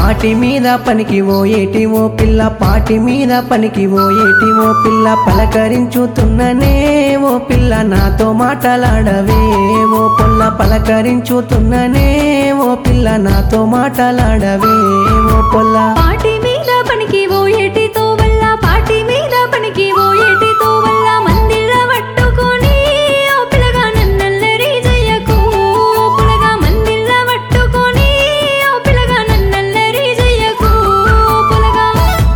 పాటి మీద పనికి ఓ ఏటి ఓ పిల్ల పాటి మీద పనికి ఓ ఏటి ఓ పిల్ల పలకరించుతున్ననే ఓ పిల్ల నాతో మాటలాడవే ఓ పుల్ల పలకరించుతున్ననే ఓ పిల్ల నాతో మాటలాడవే ఓ పొల్ల పాటి మీద పనికి ఓ ఏటితో వల్ల పాటి మీద పనికి ఓ ఏటితో వల్ల మందిళ్ళ పట్టుకొని ఓ పిల్లగా నన్నల్లరి జయ్యకు ఓ పిల్లగా మందిళ్ళ పట్టుకొని ఓ పిల్లగా నన్నల్లరి జయ్యకు ఓ పిల్లగా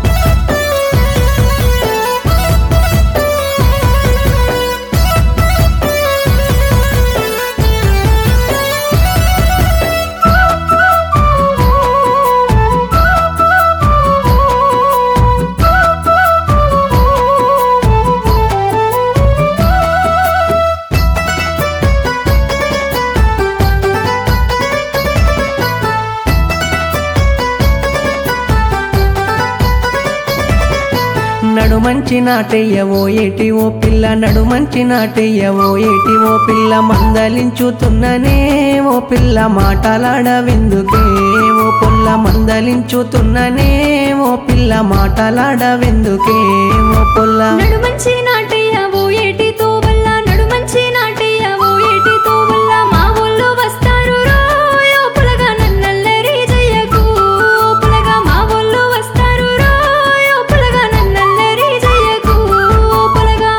నడుమంచి నాటయ్యవో ఏటి ఓ పిల్ల నడుమంచి నాటయ్యవో ఏటి ఓ పిల్ల మందలించుతున్ననే ఓ పిల్ల మాటలాడవెందుకే ఓ పుల్ల మందలించుతున్ననే ఓ పిల్ల మాటలాడవెందుకే ఓ పుల్ల నడుమంచి నాటయ్య ఓ ఏటితో వల్ల నడుమంచి నాటయ్య ఓ ఏటితో వల్ల మా ఊళ్ళో వస్తారు రోయ్ ఓ పులగా నన్నల్లరి జయ్యకు ఓ పులగా మా ఊళ్ళో వస్తారు రోయ్ ఓ పులగా నన్నల్లరి జయ్యకు ఓ పులగా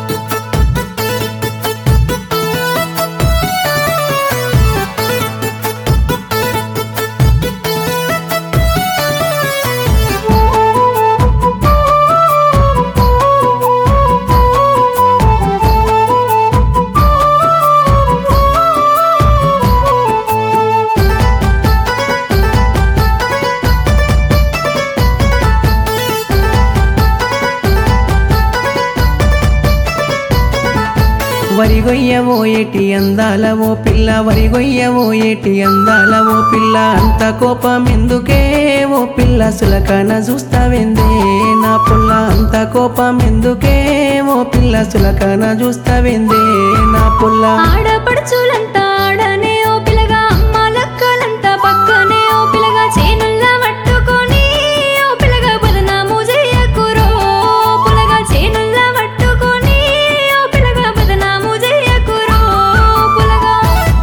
వరిగొయ్యవో ఏటి అందాల ఓ పిల్ల వరిగొయ్యవో ఏటి అందాల ఓ పిల్ల అంత కోపం ఎందుకే ఓ పిల్ల సులకన చూస్తావెందే నా పుల్ల అంత కోపం ఎందుకే ఓ పిల్ల సులకన చూస్తావెందే నా పుల్ల ఆడపడుచులంతా ఆడనే ఓ పిల్లగా అమ్మ లక్కలంతా పక్కనే ఓ పిల్లగా చేనుల్లా పట్టుకొని ఓ పిల్లగా బదనాము జయ్యకురో ఓ పిల్లగా చేనుల్లా పట్టుకొని ఓ పిల్లగా బదనాము జయ్యకురో ఓ పిల్లగా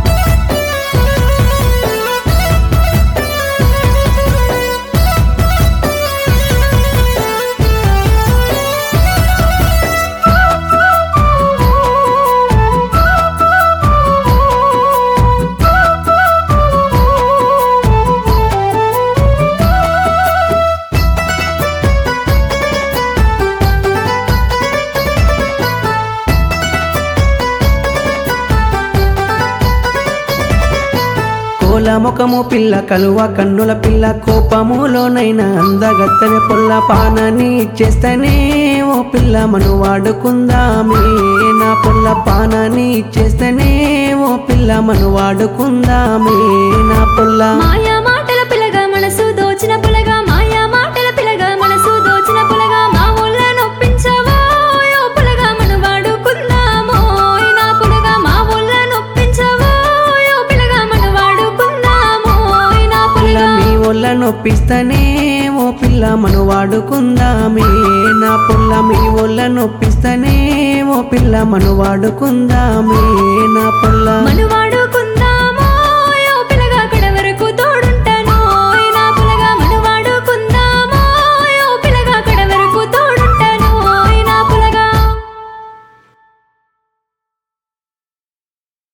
కోల ముఖము పిల్ల కలువ కన్నుల పిల్ల కోపములోనైనా అందగత్తె పుల్ల పానని ఇచ్చేస్తేనే ఓ పిల్ల మను వాడుకుందామే నా పుల్ల పానని ఇచ్చేస్తేనే ఓ పిల్ల మను వాడుకుందామే నా పుల్ల మాయా మాటల పిల్లగా మనసు దోచిన పులగా మాయా మాటల పిల్లగా మనసు దోచిన పులగా మా ఊళ్ళ నొప్పించవో ఓ పులగా మన వాడుకుందామో నా పులగా మా ఊళ్ళ నొప్పించవో ఓ పిల్లగా మన వాడుకుందామో నా పిల్ల పులగా మీ ఒళ్ళ నొప్పిస్తేనే ఓ పిల్ల మను వాడుకుందామే నా పుల్ల మీ ఒళ్ళ నొప్పిస్తేనే ఓ పిల్ల మను వాడుకుందామే నా పుల్ల మన వాడు